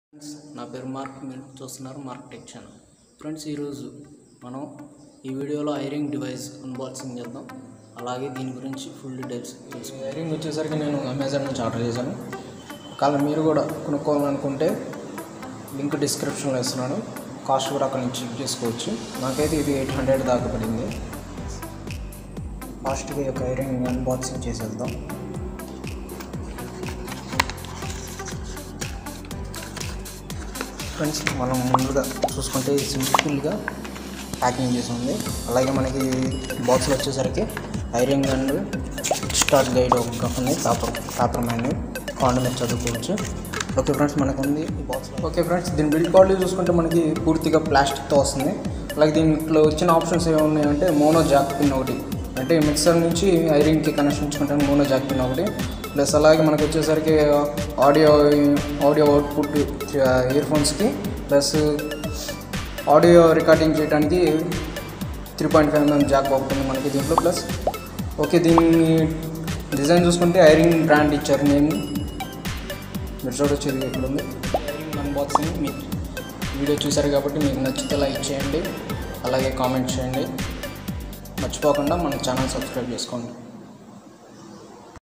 friends నా పేరు mark మీరు చూస్తున్నారు మార్క్ టెక్ ఛానల్ ఫ్రెండ్స్ ఈరోజు మనం ఈ వీడియోలో ఐరింగ్ డివైస్ అన్బాక్సింగ్ చేద్దాం అలాగే దీని గురించి ఫుల్ డీటెయిల్స్ తెలుసుకుందాం ఐరింగ్ వచ్చేసరికి నేను అమెజాన్ నుంచి ఆర్డర్ చేశాను ఒకవేళ మీరు కూడా కొనుక్కోవాలనుకుంటే లింక్ డిస్క్రిప్షన్లో ఇస్తున్నాను కాస్ట్ కూడా అక్కడ నుంచి చెక్ చేసుకోవచ్చు నాకైతే ఇది ఎయిట్ హండ్రెడ్ దాకా పడింది ఫాస్ట్గా ఈ యొక్క ఐరింగ్ అన్బాక్సింగ్ చేసేద్దాం ఫ్రెండ్స్ మనం ముందుగా చూసుకుంటే సింపుల్గా ప్యాకింగ్ చేసి ఉంది అలాగే మనకి బాక్స్లో వచ్చేసరికి ఐరింగ్ అండ్ స్టార్ట్ గైడ్ ఒక ఉంది పేపర్ పేపర్ మ్యాన్యూ కాండ్ మీద చదువుకోవచ్చు ఓకే ఫ్రెండ్స్ మనకు ఉంది ఈ బాక్స్ ఓకే ఫ్రెండ్స్ దీని బిల్డ్ క్వాలిటీ చూసుకుంటే మనకి పూర్తిగా ప్లాస్టిక్తో వస్తుంది అలాగే దీంట్లో వచ్చిన ఆప్షన్స్ ఏమి ఉన్నాయంటే మోనో జాక్ పిన్ ఒకటి అంటే మిక్సర్ నుంచి ఐరింగ్కి కనెక్షన్ ఇచ్చుకుంటే మోనో జాక్ పిన్ ఒకటి ప్లస్ అలాగే మనకు వచ్చేసరికి ఆడియో ఆడియో అవుట్పుట్ ఇయర్ ఫోన్స్కి ప్లస్ ఆడియో రికార్డింగ్ చేయడానికి three point five MM jack ఒకటి ఉంది మనకి దీంట్లో ప్లస్ ఓకే దీని డిజైన్ చూసుకుంటే ఐరింగ్ బ్రాండ్ ఇచ్చారు నేను మీరు చూడొచ్చు ఇది ఇక్కడ ఉంది ఐరింగ్ అన్బాక్సింగ్ మీకు వీడియో చూసారు కాబట్టి మీకు నచ్చితే లైక్ చేయండి అలాగే కామెంట్ చేయండి మర్చిపోకుండా మన ఛానల్ సబ్స్క్రైబ్ చేసుకోండి